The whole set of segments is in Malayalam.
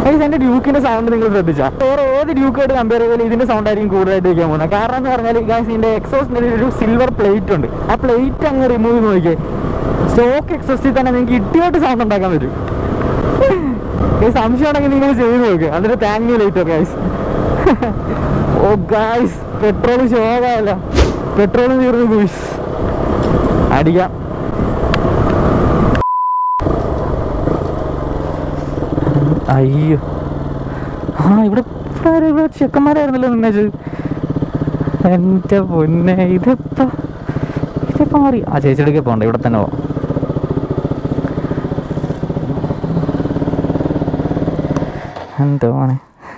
ഗൈസ് എന്റെ ഡ്യൂക്കിന്റെ സൗണ്ട് നിങ്ങൾ ശ്രദ്ധിച്ചാ വേറെ ഏത് ഡ്യൂക്കായിട്ട് കമ്പയർ ചെയ്താലും ഇതിന്റെ സൗണ്ട് ആയിരിക്കും കൂടുതലായിട്ട് കേൾക്കാൻ പോകുന്നത് കാരണം എന്ന് പറഞ്ഞാൽ ഗൈസ് ഇതിന്റെ എക്സോസിന്റെ ഒരു സിൽവർ പ്ലേറ്റ് ഉണ്ട് ആ പ്ലേറ്റ് അങ്ങ് റിമൂവ് ചെയ്ത് നോക്കിയേ സ്റ്റോക്ക് എക്സോസിൽ തന്നെ നിങ്ങൾക്ക് ഇട്ടിയായിട്ട് സൗണ്ട് ഉണ്ടാക്കാൻ പറ്റും ഗൈസ് സംശയമാണെങ്കിൽ നിങ്ങൾ ചെയ്ത് നോക്ക് അതിന്റെ താങ്ക് യു ലേറ്റർ ഗൈസ് ഓ ഗൈസ് പെട്രോൾ ശോകമല്ല പെട്രോൾ തീർന്നു ഗൈസ് അടിക്കാം അയ്യോ ആ ഇവിടെ ഇവിടെ ആരാ? ഇവിടെ ചെക്കന്മാരായിരുന്നല്ലോ നിന്നത് എൻ്റെ പൊന്നെ ഇതിപ്പോ ഇതിപ്പോ മാറി ആ ചേച്ചിയുടെ പോണ്ട ഇവിടെ തന്നെ പോവാം എന്തോ മോനെ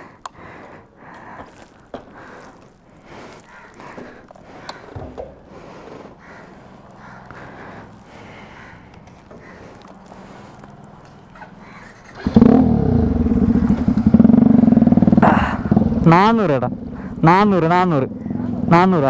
നാന്നൂറ് എടാ നാന്നൂറ് നാന്നൂറ് നാന്നൂറാ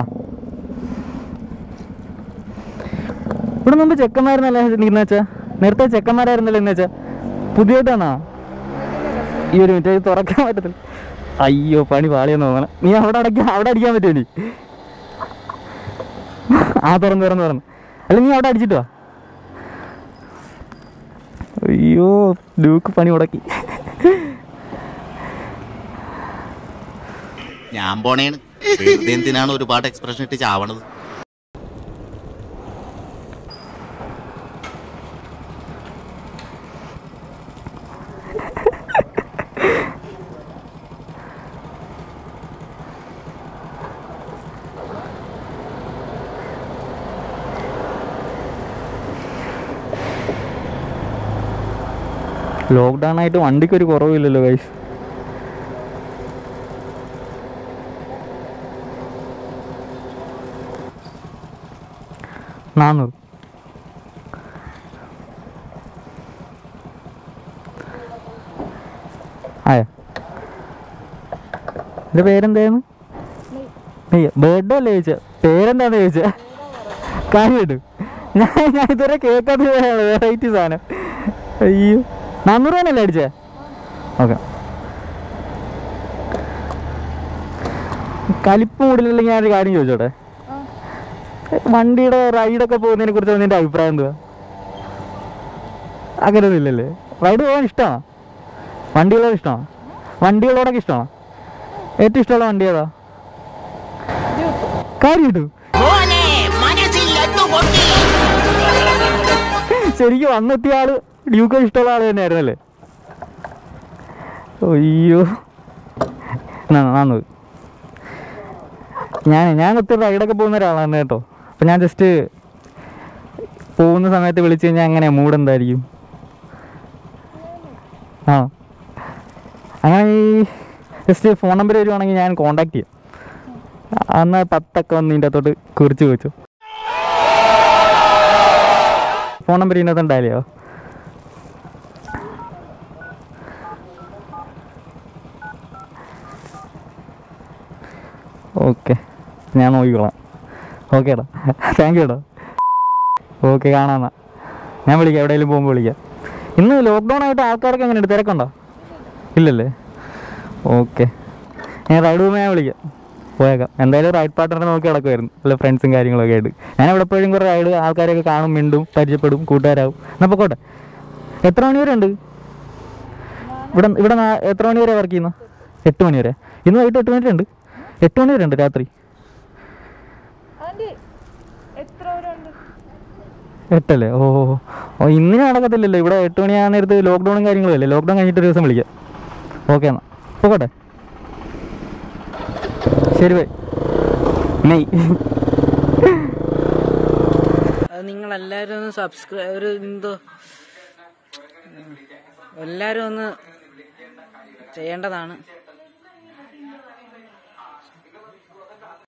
ഇവിടെ മുമ്പ് ചെക്കന്മാരുന്നല്ലേ നിൽക്കുന്ന വെച്ചാ നേരത്തെ ചെക്കന്മാരായിരുന്നല്ലോ എന്ന് വെച്ചാ പുതിയതാണോ ഈ ഒരു മിനിറ്റ് ഇത് തുറക്കാൻ പറ്റത്തില്ല അയ്യോ പണി പാളിയെന്ന് തോന്നണം നീ അവിടെ അടയ്ക്കാൻ അവിടെ അടിക്കാൻ പറ്റുമോ നീ ആ തുറന്ന് തുറന്ന് തുറന്ന് അല്ല നീ അവിടെ അടിച്ചിട്ട് വാ അയ്യോ ഡ്യൂക്ക് പണി മുടക്കി ഞാൻ പോണേണ് വെറുതെ എന്തിനാണ് ഒരുപാട് എക്സ്പ്രഷൻ ഇട്ട് ചാവണത് ലോക്ക്ഡൗൺ ആയിട്ട് വണ്ടിക്ക് ഒരു കുറവില്ലല്ലോ ഗൈസ് നാന്നൂറ് ആയോ എൻ്റെ പേരെന്തായിരുന്നു നെയ്യ ബർത്ത്ഡേ അല്ലേ ചോദിച്ച പേരെന്താന്ന് ചോദിച്ച കാര്യം കേട്ടു ഞാൻ ഞാൻ ഇതുവരെ കേൾക്കാത്ത വെറൈറ്റി സാധനം അയ്യോ നാന്നൂറ് തന്നെയല്ലേ അടിച്ചേ ഓക്കെ കലിപ്പ് മൂടില്ലെങ്കിൽ ഞാനൊരു കാര്യം ചോദിച്ചോട്ടെ വണ്ടിയുടെ റൈഡൊക്കെ പോകുന്നതിനെ കുറിച്ച് നിന്റെ അഭിപ്രായം എന്തുവാ അങ്ങനെയൊന്നും ഇല്ലല്ലേ റൈഡ് പോകാൻ ഇഷ്ടമാണോ വണ്ടികളോട് ഇഷ്ടമാണോ വണ്ടികളോടൊക്കെ ഇഷ്ടമാണോ ഏറ്റവും ഇഷ്ടമുള്ള വണ്ടി ഏതാ കാര്യം കിട്ടും ശരിക്കും വന്നെത്തിയ ആള് ഡ്യൂക്ക് ഇഷ്ടമുള്ള ആള് തന്നെയായിരുന്നല്ലേ അയ്യോ നാന്നു ഞാൻ ഞാൻ ഒത്തിരി റൈഡൊക്കെ പോകുന്ന ഒരാളാണ് കേട്ടോ അപ്പം ഞാൻ ജസ്റ്റ് പോകുന്ന സമയത്ത് വിളിച്ചു കഴിഞ്ഞാൽ അങ്ങനെ മൂഡ് എന്തായിരിക്കും ആ അങ്ങനെ ഈ ജസ്റ്റ് ഫോൺ നമ്പർ വരുവാണെങ്കിൽ ഞാൻ കോണ്ടാക്ട് ചെയ്യാം അന്ന് പത്തൊക്കെ വന്ന് ഇതിൻ്റെ അകത്തോട്ട് കുറിച്ച് വെച്ചു ഫോൺ നമ്പർ ഇതിനകത്ത് ഉണ്ടായില്ലയോ ഓക്കെ ഞാൻ നോക്കിക്കോളാം ഓക്കേടാ താങ്ക് യുടാ ഓക്കെ കാണാമെന്നാ ഞാൻ വിളിക്കാം എവിടെയെങ്കിലും പോകുമ്പോൾ വിളിക്കാം ഇന്ന് ലോക്ക്ഡൗൺ ആയിട്ട് ആൾക്കാരൊക്കെ എങ്ങനെയുണ്ട് തിരക്കുണ്ടോ ഇല്ലല്ലേ ഓക്കെ ഞാൻ റൈഡ് പോകുമ്പോൾ ഞാൻ വിളിക്കാം പോയേക്കാം എന്തായാലും റൈഡ് പാർട്ട്ണറെ നോക്കി നടക്കുമായിരുന്നു അല്ല ഫ്രണ്ട്സും കാര്യങ്ങളൊക്കെ ആയിട്ട് ഞാൻ ഇവിടെ എപ്പോഴും കുറേ റൈഡ് ആൾക്കാരൊക്കെ കാണും മിണ്ടും പരിചയപ്പെടും കൂട്ടുകാരാവും എന്നാൽ പൊക്കോട്ടെ എത്ര മണി വരെ ഉണ്ട് ഇവിടെ ഇവിടെ നാ- എത്ര മണി വരെ വർക്ക് ചെയ്യുന്നു എട്ട് മണി വരെ ഇന്ന് വൈകിട്ട് എട്ട് മണി വരെ ഉണ്ട് എട്ട് മണി വരെ ഉണ്ട് രാത്രി ആൻറ്റി എത്ര പേരുണ്ട് എട്ടല്ലേ ഓ ഓ, ഓ ഇന്ന് നടക്കത്തില്ലല്ലോ ഇവിടെ എട്ട് മണിയാകുന്ന നേരത്ത് ലോക്ക്ഡൗണും കാര്യങ്ങളും അല്ലേ ലോക്ക്ഡൗൺ കഴിഞ്ഞിട്ട് ഒരു ദിവസം വിളിക്കാം ഓക്കെ എന്നാൽ പോകട്ടെ ശരി ബൈ നെയ് അത് നിങ്ങളെല്ലാവരും ഒന്ന് സബ്സ്ക്രൈബ് ഒരു എന്തോ എല്ലാവരും ഒന്ന് ചെയ്യേണ്ടതാണ്